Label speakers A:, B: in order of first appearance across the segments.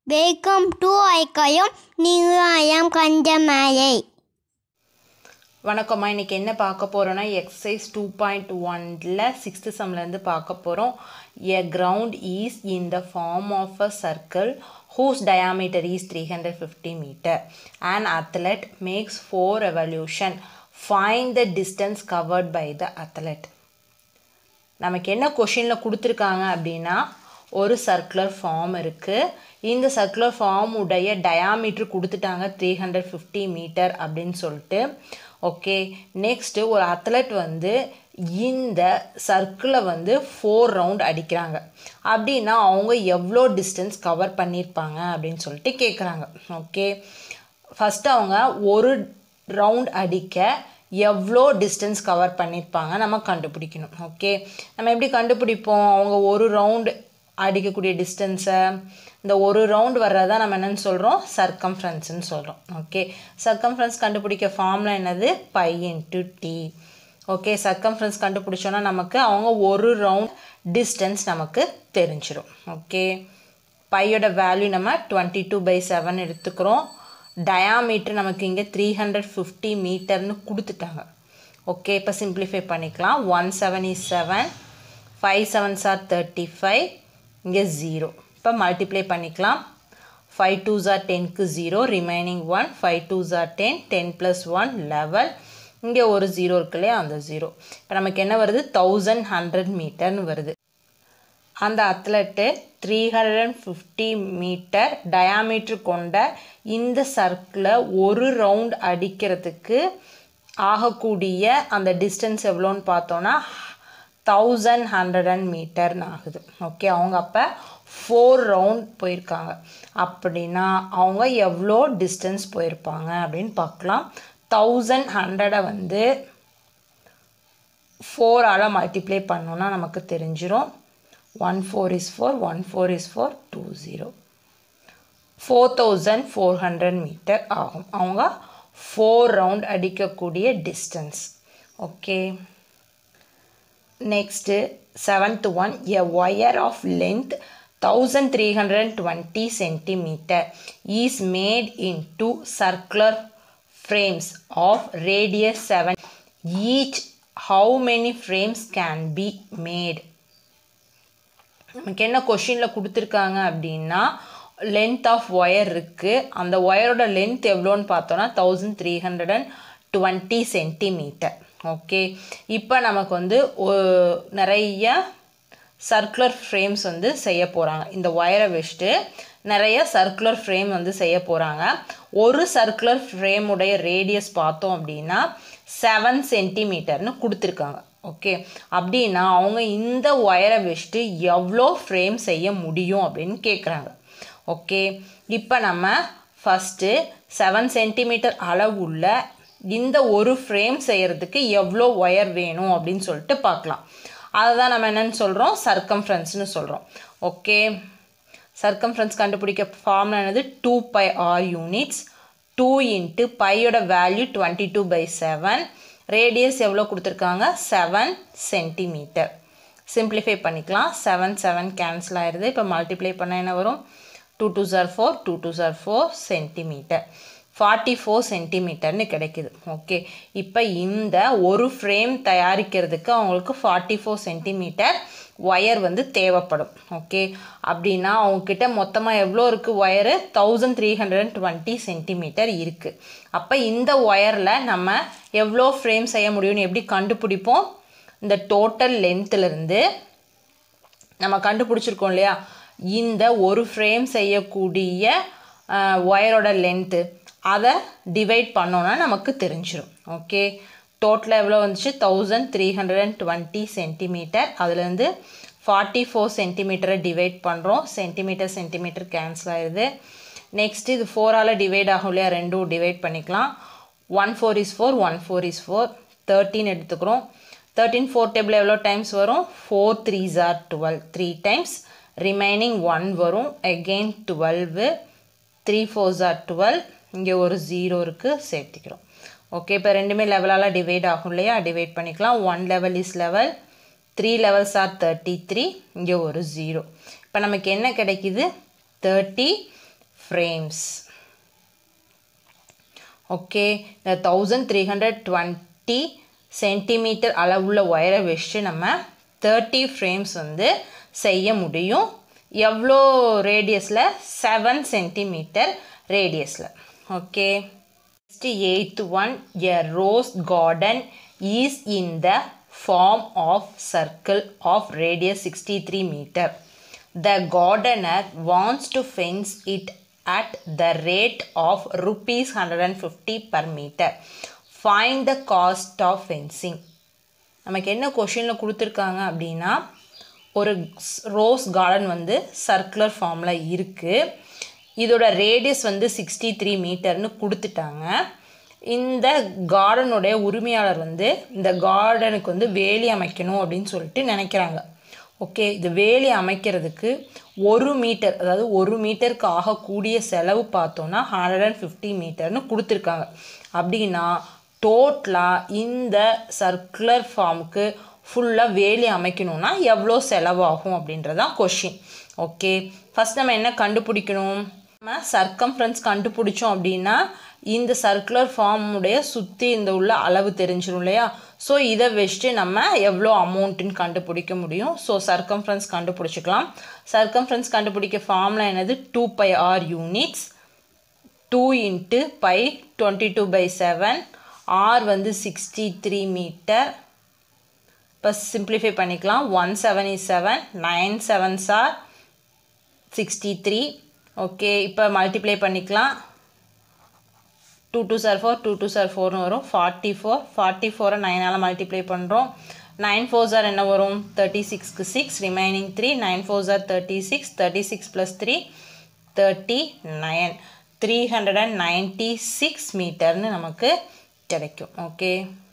A: Welcome to ஐக்கயம் நியாயம் கஞ்சமலை
B: வணக்கம்மா இன்றைக்கி என்ன பார்க்க போகிறோன்னா எக்ஸசைஸ் டூ பாயிண்ட் ஒனில் சிக்ஸ்த்து சம்லேருந்து பார்க்க போகிறோம் a ground is in the form of a circle whose diameter is 350 meter. An athlete makes four revolution. Find the distance covered by the athlete. நமக்கு என்ன கொஷினில் கொடுத்துருக்காங்க அப்படின்னா ஒரு சர்க்குலர் ஃபார்ம் இருக்குது இந்த சர்க்குலர் ஃபார்ம் உடைய டயாமீட்டர் கொடுத்துட்டாங்க த்ரீ ஹண்ட்ரட் ஃபிஃப்டி மீட்டர் அப்படின்னு சொல்லிட்டு ஓகே நெக்ஸ்ட்டு ஒரு அத்லட் வந்து இந்த சர்க்கிளை வந்து ஃபோர் ரவுண்ட் அடிக்கிறாங்க அப்படின்னா அவங்க எவ்வளோ டிஸ்டன்ஸ் கவர் பண்ணியிருப்பாங்க அப்படின்னு சொல்லிட்டு கேட்குறாங்க ஓகே ஃபஸ்ட்டு அவங்க ஒரு ரவுண்ட் அடிக்க எவ்வளோ டிஸ்டன்ஸ் கவர் பண்ணியிருப்பாங்க நம்ம கண்டுபிடிக்கணும் ஓகே நம்ம எப்படி கண்டுபிடிப்போம் அவங்க ஒரு ரவுண்டு அடிக்கக்கூடிய டிஸ்டன்ஸை இந்த ஒரு ரவுண்ட் வர்றதா நம்ம என்னென்னு சொல்கிறோம் சர்க்கம்ஃபரன்ஸ்னு சொல்கிறோம் ஓகே சர்க்கம்ஃபரன்ஸ் கண்டுபிடிக்க ஃபார்முலா என்னது pi into D okay circumference கண்டுபிடிச்சோன்னா நமக்கு அவங்க ஒரு ரவுண்ட் டிஸ்டன்ஸ் நமக்கு தெரிஞ்சிடும் ஓகே பையோட வேல்யூ நம்ம டுவெண்ட்டி டூ பை செவன் எடுத்துக்கிறோம் டயாமீட்டர் நமக்கு இங்கே த்ரீ ஹண்ட்ரட் ஃபிஃப்டி மீட்டர்னு கொடுத்துட்டாங்க ஓகே இப்போ சிம்பிளிஃபை பண்ணிக்கலாம் one seven is seven five sevens are thirty five இங்கே ஜீரோ இப்போ மல்டிப்ளை பண்ணிக்கலாம் ஃபைவ் டூ ஜார் டென்க்கு zero remaining one five two are ten ten plus one eleven இங்கே ஒரு ஜீரோ இருக்கு இல்லையா அந்த ஜீரோ இப்போ நமக்கு என்ன வருது தௌசண்ட் ஹண்ட்ரட் மீட்டர்னு வருது அந்த athlete three hundred and fifty metre diameter கொண்ட இந்த சர்க்கிளை ஒரு ரவுண்ட் அடிக்கிறதுக்கு ஆகக்கூடிய அந்த டிஸ்டன்ஸ் எவ்வளோன்னு பார்த்தோன்னா தௌசண்ட் ஹண்ட்ரட் அண்ட் மீட்டர்னு ஆகுது ஓகே அவங்க அப்போ ஃபோர் ரவுண்ட் போயிருக்காங்க அப்படின்னா அவங்க எவ்வளோ டிஸ்டன்ஸ் போயிருப்பாங்க அப்படின்னு பார்க்கலாம் தௌசண்ட் ஹண்ட்ரடை வந்து ஃபோரால் மல்டிப்ளை பண்ணோன்னா நமக்கு தெரிஞ்சிடும் one four is four one four is four two zero four thousand four hundred metre ஆகும் அவங்க ஃபோர் ரவுண்ட் அடிக்கக்கூடிய distance okay next seventh one a wire of length thousand three hundred twenty centimetre is made in two circular frames of radius seven each how many frames can be made நமக்கு என்ன கொஷினில் கொடுத்துருக்காங்க அப்படின்னா length of wire இருக்குது அந்த ஒயரோட length எவ்வளோன்னு பார்த்தோன்னா thousand three hundred and twenty centimetre okay இப்போ நமக்கு வந்து நிறைய சர்க்குலர் ஃப்ரேம்ஸ் வந்து செய்ய போகிறாங்க இந்த ஒயரை வச்சுட்டு நிறைய சர்க்குலர் ஃப்ரேம் வந்து செய்ய போகிறாங்க ஒரு சர்க்குலர் ஃப்ரேமுடைய ரேடியஸ் பார்த்தோம் அப்படின்னா செவன் சென்டிமீட்டர்னு கொடுத்துருக்காங்க ஓகே அப்படின்னா அவங்க இந்த ஒயரை வச்சுட்டு எவ்வளோ ஃப்ரேம் செய்ய முடியும் அப்படின்னு கேட்குறாங்க ஓகே இப்போ நம்ம ஃபஸ்ட்டு செவன் சென்டிமீட்டர் அளவுள்ள இந்த ஒரு ஃப்ரேம் செய்கிறதுக்கு எவ்வளோ ஒயர் வேணும் அப்படின்னு சொல்லிட்டு பார்க்கலாம் அதை தான் நம்ம என்னென்னு சொல்கிறோம் சர்க்கம்ஃபரன்ஸ்னு சொல்கிறோம் ஓகே சர்க்கம்ஃபரன்ஸ் கண்டுபிடிக்க ஃபார்முலா என்னது two pi R units two into பையோட value twenty two by seven radius எவ்வளோ கொடுத்துருக்காங்க செவன் சென்டிமீட்டர் சிம்பிளிஃபை பண்ணிக்கலாம் செவன் செவன் கேன்சல் ஆயிடுது இப்போ மல்டிப்ளை பண்ண என்ன வரும் two two are four two two are four centimetre forty four சென்டிமீட்டர்னு கிடைக்கிது ஓகே இப்போ இந்த ஒரு ஃப்ரேம் தயாரிக்கிறதுக்கு அவங்களுக்கு ஃபார்ட்டி ஃபோர் சென்டிமீட்டர் ஒயர் வந்து தேவைப்படும் ஓகே அப்படின்னா அவங்கக்கிட்ட மொத்தமாக எவ்வளோ இருக்குது wire thousand three hundred and twenty centimetre இருக்குது அப்போ இந்த ஒயரில் நம்ம எவ்வளோ ஃப்ரேம் செய்ய முடியும்னு எப்படி கண்டுபிடிப்போம் இந்த டோட்டல் லென்த்துலேருந்து நம்ம கண்டுபிடிச்சிருக்கோம் இல்லையா இந்த ஒரு ஃப்ரேம் செய்யக்கூடிய ஒயரோட லென்த்து அதை டிவைட் பண்ணோன்னா நமக்கு தெரிஞ்சிடும் ஓகே டோட்டலாக எவ்வளோ வந்துச்சு thousand three hundred and twenty centimetre அதுலேருந்து ஃபார்ட்டி ஃபோர் சென்டிமீட்டரை டிவைட் பண்ணுறோம் சென்டிமீட்டர் சென்டிமீட்டர் கேன்சல் ஆயிடுது நெக்ஸ்ட் இது ஃபோரால் டிவைட் ஆகும் இல்லையா ரெண்டும் டிவைட் பண்ணிக்கலாம் one four is four one four is four thirteen எடுத்துக்கிறோம் தேர்ட்டின் ஃபோர் டேபிள் எவ்வளோ டைம்ஸ் வரும் four three are twelve three times remaining one வரும் again twelve three four are twelve இங்கே ஒரு ஜீரோ இருக்குது சேர்த்திக்கிறோம் ஓகே இப்போ ரெண்டுமே லெவலால் டிவைட் ஆகும் இல்லையா டிவைட் பண்ணிக்கலாம் one eleven is eleven three elevens are thirty three இங்கே ஒரு ஜீரோ இப்போ நமக்கு என்ன கிடைக்குது தேர்ட்டி frames ஓகே இந்த thousand three hundred twenty centimetre அளவுள்ள ஒயரை வச்சு நம்ம தேர்ட்டி ஃப்ரேம்ஸ் வந்து செய்ய முடியும் எவ்வளோ ரேடியஸில் செவன் சென்டிமீட்டர் ரேடியஸில் okay next eighth one a rose garden is in the form of circle of radius sixty three metre the gardener wants to fence it at the rate of rupees 150 per meter. Find the cost of fencing. நமக்கு என்ன கொஷினில் கொடுத்துருக்காங்க அப்படின்னா ஒரு rose garden வந்து circular ஃபார்மில் இருக்குது இதோட ரேடியஸ் வந்து சிக்ஸ்டி த்ரீ மீட்டர்னு கொடுத்துட்டாங்க இந்த கார்டனுடைய உரிமையாளர் வந்து இந்த கார்டனுக்கு வந்து வேலி அமைக்கணும் அப்படின்னு சொல்லிட்டு நினைக்கிறாங்க ஓகே இது வேலி அமைக்கிறதுக்கு ஒரு மீட்டர் அதாவது ஒரு மீட்டருக்கு ஆகக்கூடிய செலவு பார்த்தோன்னா ஹண்ட்ரட் அண்ட் ஃபிஃப்டி மீட்டர்னு கொடுத்துருக்காங்க அப்படின்னா டோட்டலாக இந்த சர்க்குலர் ஃபார்முக்கு ஃபுல்லாக வேலி அமைக்கணும்னா எவ்வளோ செலவாகும் அப்படின்றதான் கொஷின் ஓகே ஃபஸ்ட் நம்ம என்ன கண்டுபிடிக்கணும் நம்ம சர்க்கம்ஃபரன்ஸ் கண்டுபிடிச்சோம் அப்படின்னா இந்த சர்க்குலர் ஃபார்முடைய சுற்றி இந்த உள்ள அளவு தெரிஞ்சிடும் இல்லையா ஸோ இதை வச்சுட்டு நம்ம எவ்வளோ அமௌண்ட்டுன்னு கண்டுபிடிக்க முடியும் ஸோ சர்க்கம்ஃபரன்ஸ் கண்டுபிடிச்சிக்கலாம் சர்க்கம்ஃபரன்ஸ் கண்டுபிடிக்க ஃபார்முலா என்னது two pi R units two into pi twenty two by seven R வந்து சிக்ஸ்டி த்ரீ மீட்டர் இப்போ சிம்பிளிஃபை பண்ணிக்கலாம் one seven is seven nine sevens are sixty three okay இப்போ மல்டிப்ளை பண்ணிக்கலாம் two two are four two two are ஃபோர்னு வரும் forty four forty ஃபோரை நைனால் multiply பண்ணுறோம் நைன் ஃபோர் சார் என்ன வரும் தேர்ட்டி சிக்ஸ்க்கு six remaining three nine four are thirty six thirty six plus three thirty nine three hundred and ninety six மீட்டர்னு நமக்கு கிடைக்கும் ஓகே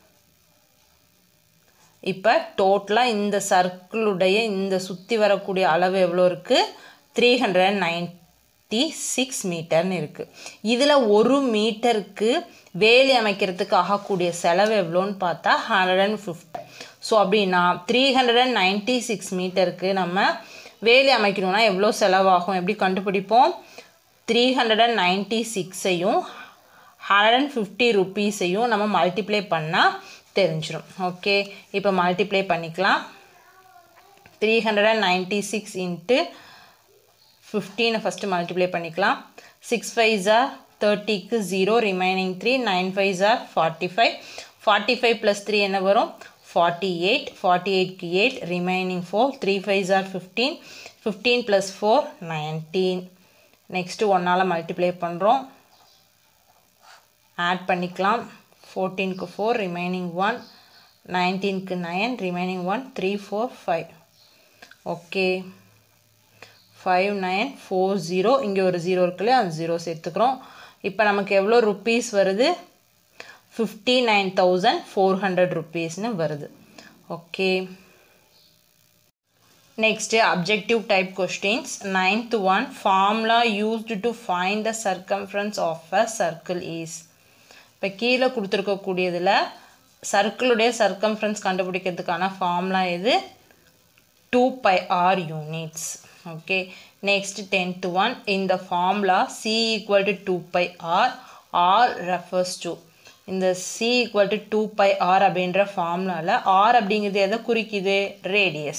B: இப்போ டோட்டலாக இந்த சர்க்கிளுடைய இந்த சுற்றி வரக்கூடிய அளவு எவ்வளோ இருக்குது three hundred and ninety six மீட்டர்னு இருக்குது இதில் ஒரு மீட்டருக்கு வேலி அமைக்கிறதுக்கு ஆகக்கூடிய செலவு எவ்வளோன்னு பார்த்தா ஹண்ட்ரட் அண்ட் ஃபிஃப்டி ஸோ அப்படின்னா three hundred and ninety six மீட்டருக்கு நம்ம வேலி அமைக்கணும்னா எவ்வளோ செலவாகும் எப்படி கண்டுபிடிப்போம் த்ரீ ஹண்ட்ரட் அண்ட் நைன்ட்டி சிக்ஸையும் ஹண்ட்ரட் அண்ட் ஃபிஃப்டி ருப்பீஸையும் நம்ம மல்டிப்ளை பண்ணால் தெரிஞ்சிடும் ஓகே இப்போ மல்டிப்ளை பண்ணிக்கலாம் three hundred and ninety six into ஃபிஃப்டீனை ஃபஸ்ட்டு மல்டிப்ளை பண்ணிக்கலாம் சிக்ஸ் ஃபைவ் ஜார் தேர்ட்டிக்கு zero remaining three nine five are forty five forty five plus three என்ன வரும் forty eight forty எயிட்க்கு eight remaining four three five ஜார் fifteen fifteen plus four nineteen next ஒன்னால் multiply பண்ணுறோம் add பண்ணிக்கலாம் ஃபோர்டீனுக்கு four remaining one நைன்டீனுக்கு nine remaining one three four five okay five nine four zero இங்கே ஒரு ஜீரோ இருக்குல்லையா அந்த ஜீரோ சேர்த்துக்கிறோம் இப்போ நமக்கு எவ்வளோ ருப்பீஸ் வருது fifty nine thousand four hundred ருப்பீஸ்னு வருது okay next objective type questions ninth one formula used to find the circumference of a circle is இப்போ கீழே கொடுத்துருக்கக்கூடியதில் சர்க்கிளுடைய சர்க்கம்ஃபரன்ஸ் கண்டுபிடிக்கிறதுக்கான ஃபார்முலா எது two pi R units okay next 10th one in the formula c equal to 2 pi r r refers to இந்த c equal to 2 pi r அப்படின்ற ஃபார்முலாவில் r அப்படிங்கிறது எதை குறிக்குது radius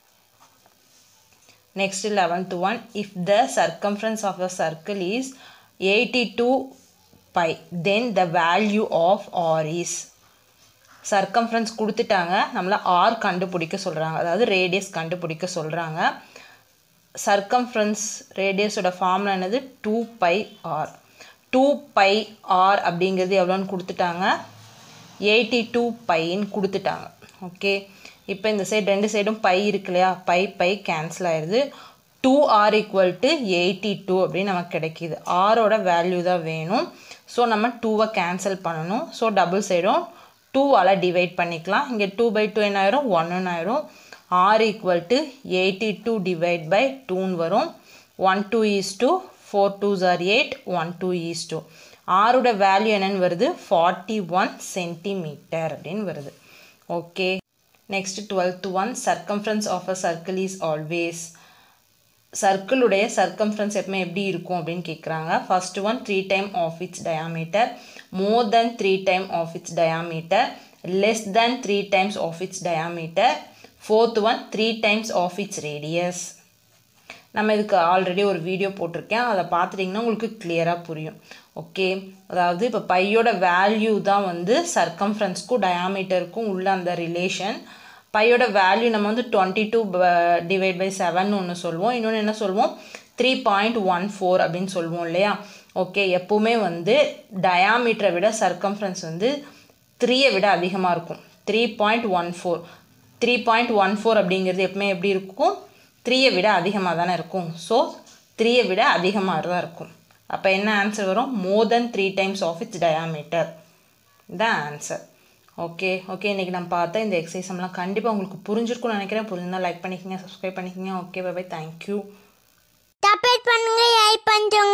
B: next eleventh one if the circumference of a circle is eighty two pi then the value of r is circumference கொடுத்துட்டாங்க நம்மளை r கண்டுபிடிக்க சொல்கிறாங்க அதாவது ரேடியஸ் கண்டுபிடிக்க சொல்கிறாங்க சர்க்கம்ஃபரன்ஸ் ரேடியஸோட ஃபார்முலா என்னது two pi r two pi r அப்படிங்கிறது எவ்வளோன்னு கொடுத்துட்டாங்க எயிட்டி டூ பைன்னு கொடுத்துட்டாங்க ஓகே இப்போ இந்த சைடு ரெண்டு சைடும் பை இருக்கு இல்லையா பை பை கேன்சல் ஆயிடுது two r equal to eighty two அப்படின்னு நமக்கு கிடைக்கிது ஆரோட வேல்யூ தான் வேணும் ஸோ நம்ம டூவை கேன்சல் பண்ணணும் ஸோ டபுள் சைடும் டூவால் டிவைட் பண்ணிக்கலாம் இங்கே டூ பை டூ என்ன ஆயிரும் ஒன்றுன்னு ஆயிரும் r equal to eighty two divide by டூன்னு வரும் one two is two four twos r eight one two is two ஆரோட வேல்யூ என்னன்னு வருது ஃபார்ட்டி ஒன் சென்டிமீட்டர் அப்படின்னு வருது okay next twelfth one circumference of a circle is always சர்க்கிளுடைய circumference எப்பவுமே எப்படி இருக்கும் அப்படின்னு கேட்குறாங்க first one three time of its diameter more than three time of its diameter less than three times of its diameter fourth one three times of its radius நம்ம இதுக்கு already ஒரு video போட்டிருக்கேன் அதை பார்த்துட்டிங்கன்னா உங்களுக்கு கிளியராக புரியும் ஓகே அதாவது இப்போ பையோட வேல்யூ தான் வந்து சர்க்கம்ஃபரன்ஸ்க்கும் டயாமீட்டருக்கும் உள்ள அந்த ரிலேஷன் பையோட வேல்யூ நம்ம வந்து twenty two divide by seven ஒன்று சொல்லுவோம் இன்னொன்று என்ன சொல்லுவோம் த்ரீ பாயிண்ட் ஒன் ஃபோர் அப்படின்னு சொல்லுவோம் இல்லையா ஓகே எப்போவுமே வந்து டயாமீட்டரை விட சர்க்கம்ஃபரன்ஸ் வந்து த்ரீயை விட அதிகமாக இருக்கும் three point one four three point one four அப்படிங்கிறது எப்பவுமே எப்படி இருக்கும் த்ரீயை விட அதிகமாக தானே இருக்கும் ஸோ த்ரீயை விட அதிகமாக தான் இருக்கும் அப்போ என்ன ஆன்சர் வரும் more than three times of its diameter தான் ஆன்சர் ஓகே ஓகே இன்றைக்கி நம்ம பார்த்தா இந்த எக்ஸசைஸ் எல்லாம் கண்டிப்பாக உங்களுக்கு புரிஞ்சிருக்கும்னு நினைக்கிறேன் புரிஞ்சுருந்தா லைக் பண்ணிக்கங்க சப்ஸ்கிரைப் பண்ணிக்கங்க ஓகே பை தேங்க்யூ
A: சப்போர்ட் பண்ணுங்க ஹெல்ப் பண்ணுங்க